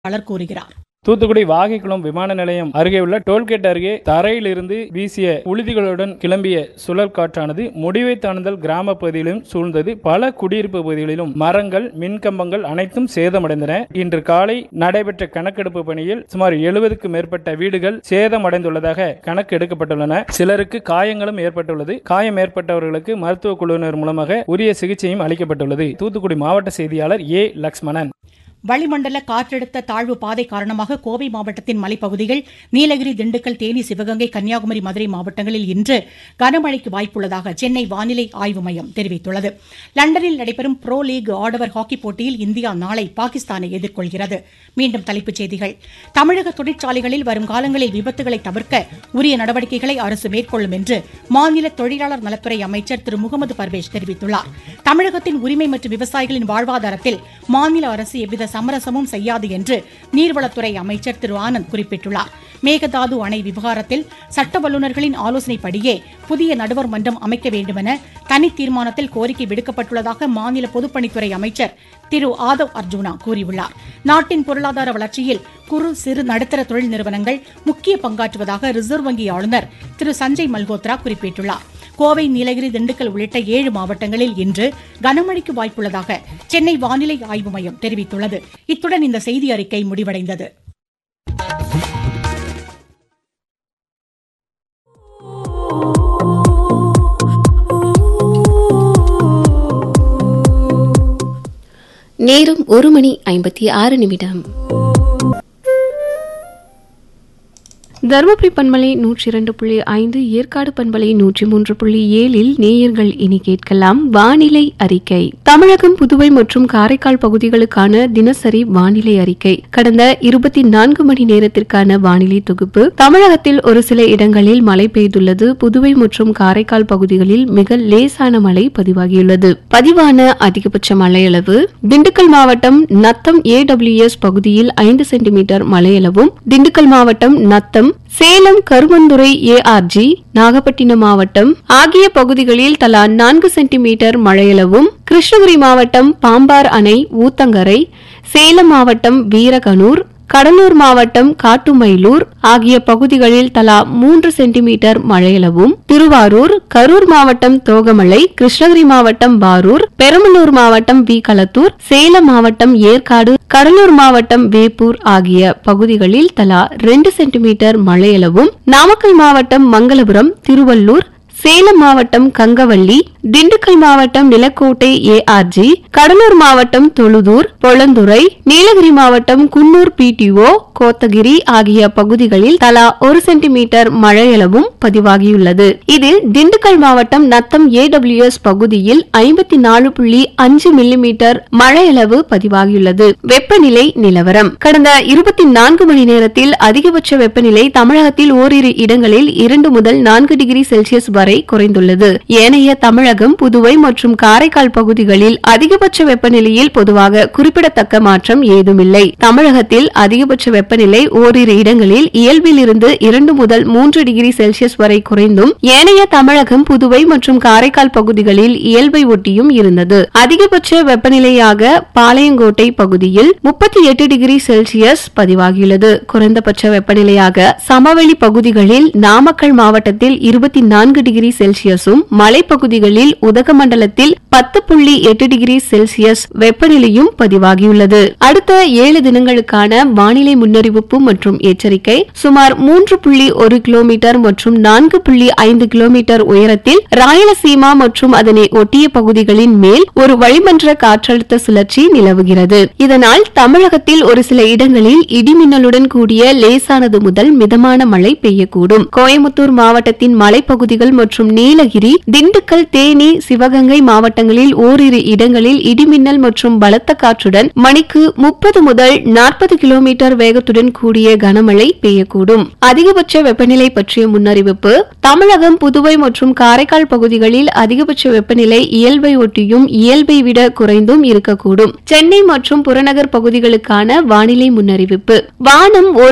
செய்தியாளர் கூறுகிறார் தூத்துக்குடி வாகைக்குளம் விமான நிலையம் அருகே உள்ள டோல்கேட் அருகே தரையிலிருந்து வீசிய உழுதிகளுடன் கிளம்பிய சுழல் காற்றானது முடிவை தாண்டுதல் கிராம பகுதியிலும் சூழ்ந்தது பல குடியிருப்பு பகுதிகளிலும் மரங்கள் மின்கம்பங்கள் அனைத்தும் சேதமடைந்தன இன்று காலை நடைபெற்ற கணக்கெடுப்பு பணியில் சுமார் எழுபதுக்கு மேற்பட்ட வீடுகள் சேதமடைந்துள்ளதாக கணக்கு எடுக்கப்பட்டுள்ளன சிலருக்கு காயங்களும் ஏற்பட்டுள்ளது காயம் ஏற்பட்டவர்களுக்கு மருத்துவ குழுவினர் மூலமாக உரிய சிகிச்சையும் அளிக்கப்பட்டுள்ளது தூத்துக்குடி மாவட்ட செய்தியாளர் ஏ லக்ஷ்மணன் வளிமண்டல காற்றழுத்த தாழ்வு பாதை காரணமாக கோவை மாவட்டத்தின் மலைப்பகுதிகள் நீலகிரி திண்டுக்கல் தேனி சிவகங்கை கன்னியாகுமரி மதுரை மாவட்டங்களில் இன்று கனமழைக்கு வாய்ப்புள்ளதாக சென்னை வானிலை ஆய்வு மையம் தெரிவித்துள்ளது லண்டனில் நடைபெறும் புரோ லீக் ஆடவர் ஹாக்கி போட்டியில் இந்தியா நாளை பாகிஸ்தானை எதிர்கொள்கிறது மீண்டும் தலைப்புச் செய்திகள் தமிழக தொழிற்சாலைகளில் வரும் காலங்களில் விபத்துகளை தவிர்க்க உரிய நடவடிக்கைகளை அரசு மேற்கொள்ளும் என்று மாநில தொழிலாளர் நலத்துறை அமைச்சர் திரு முகமது பர்வேஷ் தெரிவித்துள்ளார் தமிழகத்தின் உரிமை மற்றும் விவசாயிகளின் வாழ்வாதாரத்தில் மாநில அரசு எவ்வித சமரசமும் செய்யாது என்று நீர்வளத்துறை அமைச்சர் திரு ஆனந்த் குறிப்பிட்டுள்ளார் மேகதாது அணை விவகாரத்தில் சட்ட வல்லுநர்களின் ஆலோசனைப்படியே புதிய நடுவர் மன்றம் அமைக்க வேண்டுமென தனி தீர்மானத்தில் கோரிக்கை விடுக்கப்பட்டுள்ளதாக மாநில பொதுப்பணித்துறை அமைச்சர் திரு ஆதவ் அர்ஜுனா கூறியுள்ளார் நாட்டின் பொருளாதார வளர்ச்சியில் குறு சிறு நடுத்தர தொழில் நிறுவனங்கள் முக்கிய பங்காற்றுவதாக ரிசர்வ் வங்கி ஆளுநர் திரு சஞ்சய் மல்ஹோத்ரா குறிப்பிட்டுள்ளார் கோவை நீலகிரி திண்டுக்கல் உள்ளிட்ட ஏழு மாவட்டங்களில் இன்று கனமழைக்கு வாய்ப்புள்ளதாக சென்னை வானிலை ஆய்வு மையம் தெரிவித்துள்ளது இத்துடன் இந்த செய்தி அறிக்கை முடிவடைந்தது நேரம் ஒரு மணி ஐம்பத்தி ஆறு நிமிடம் தருமபுரி பண்பலை நூற்றி இரண்டு புள்ளி ஐந்து ஏற்காடு பண்பலை நூற்றி மூன்று புள்ளி ஏழில் நேயர்கள் இனி கேட்கலாம் வானிலை அறிக்கை தமிழகம் புதுவை மற்றும் காரைக்கால் பகுதிகளுக்கான தினசரி வானிலை அறிக்கை கடந்த இருபத்தி நான்கு மணி நேரத்திற்கான வானிலை தொகுப்பு தமிழகத்தில் ஒரு சில இடங்களில் மழை பெய்துள்ளது புதுவை மற்றும் காரைக்கால் பகுதிகளில் மிக லேசான மழை பதிவாகியுள்ளது பதிவான அதிகபட்ச மழையளவு திண்டுக்கல் மாவட்டம் நத்தம் ஏடபிள்யூஎஸ் பகுதியில் ஐந்து சென்டிமீட்டர் மழையளவும் திண்டுக்கல் மாவட்டம் நத்தம் சேலம் கருமந்துறை ஏஆர்ஜி நாகப்பட்டினம் மாவட்டம் ஆகிய பகுதிகளில் தலா நான்கு சென்டிமீட்டர் மழையளவும் கிருஷ்ணகிரி மாவட்டம் பாம்பார் அணை ஊத்தங்கரை சேலம் மாவட்டம் வீரகனூர் கடலூர் மாவட்டம் காட்டுமயிலூர் ஆகிய பகுதிகளில் தலா மூன்று சென்டிமீட்டர் மழையளவும் திருவாரூர் கரூர் மாவட்டம் தோகமலை கிருஷ்ணகிரி மாவட்டம் பாரூர் பெரம்பலூர் மாவட்டம் வி களத்தூர் சேலம் மாவட்டம் ஏற்காடு கடலூர் மாவட்டம் வேப்பூர் ஆகிய பகுதிகளில் தலா ரெண்டு சென்டிமீட்டர் மழையளவும் நாமக்கல் மாவட்டம் மங்களபுரம் திருவள்ளூர் சேலம் மாவட்டம் கங்கவள்ளி திண்டுக்கல் மாவட்டம் நிலக்கோட்டை ஏஆர்ஜி கடலூர் மாவட்டம் தொழுதூர் பொளந்துறை நீலகிரி மாவட்டம் குன்னூர் பிடிஓ கோத்தகிரி ஆகிய பகுதிகளில் தலா ஒரு சென்டிமீட்டர் மழையளவும் பதிவாகியுள்ளது இதில் திண்டுக்கல் மாவட்டம் நத்தம் ஏடபிள்யூஎஸ் பகுதியில் ஐம்பத்தி நாலு புள்ளி அஞ்சு மில்லிமீட்டர் மழையளவு பதிவாகியுள்ளது வெப்பநிலை நிலவரம் கடந்த இருபத்தி நான்கு மணி நேரத்தில் அதிகபட்ச வெப்பநிலை தமிழகத்தில் ஓரிரு இடங்களில் இரண்டு முதல் நான்கு டிகிரி செல்சியஸ் வரை குறைந்துள்ளது ஏனைய தமிழகம் புதுவை மற்றும் காரைக்கால் பகுதிகளில் அதிகபட்ச வெப்பநிலையில் பொதுவாக குறிப்பிடத்தக்க மாற்றம் ஏதுமில்லை தமிழகத்தில் அதிகபட்ச வெப்பநிலை ஓரிரு இடங்களில் இயல்பில் இருந்து இரண்டு முதல் மூன்று டிகிரி செல்சியஸ் வரை குறைந்தும் ஏனைய தமிழகம் புதுவை மற்றும் காரைக்கால் பகுதிகளில் இயல்பை ஒட்டியும் இருந்தது அதிகபட்ச வெப்பநிலையாக பாளையங்கோட்டை பகுதியில் முப்பத்தி எட்டு டிகிரி செல்சியஸ் பதிவாகியுள்ளது குறைந்தபட்ச வெப்பநிலையாக சமவெளி பகுதிகளில் நாமக்கல் மாவட்டத்தில் இருபத்தி நான்கு டிகிரி செல்சியஸும் மலைப்பகுதிகளில் உதகமண்டலத்தில் பத்து புள்ளி எட்டு டிகிரி செல்சியஸ் வெப்பநிலையும் பதிவாகியுள்ளது அடுத்த ஏழு தினங்களுக்கான வானிலை முன்னறிவிப்பு மற்றும் எச்சரிக்கை சுமார் மூன்று புள்ளி ஒரு கிலோமீட்டர் மற்றும் நான்கு புள்ளி ஐந்து கிலோமீட்டர் உயரத்தில் ராயலசீமா மற்றும் அதனை ஒட்டிய பகுதிகளின் மேல் ஒரு வளிமன்ற காற்றழுத்த சுழற்சி நிலவுகிறது இதனால் தமிழகத்தில் ஒரு சில இடங்களில் இடிமின்னலுடன் கூடிய லேசானது முதல் மிதமான மழை பெய்யக்கூடும் கோயமுத்தூர் மாவட்டத்தின் மலைப்பகுதிகள் மற்றும் நீலகிரி திண்டுக்கல் தேனி சிவகங்கை மாவட்டங்களில் ஓரிரு இடங்களில் இடிமின்னல் மற்றும் பலத்த காற்றுடன் மணிக்கு முப்பது முதல் நாற்பது கிலோமீட்டர் வேகத்துடன் கூடிய கனமழை பெய்யக்கூடும் அதிகபட்ச வெப்பநிலை பற்றிய முன்னறிவிப்பு தமிழகம் புதுவை மற்றும் காரைக்கால் பகுதிகளில் அதிகபட்ச வெப்பநிலை இயல்பை ஒட்டியும் இயல்பை விட குறைந்தும் இருக்கக்கூடும் சென்னை மற்றும் புறநகர் பகுதிகளுக்கான வானிலை முன்னறிவிப்பு வானம்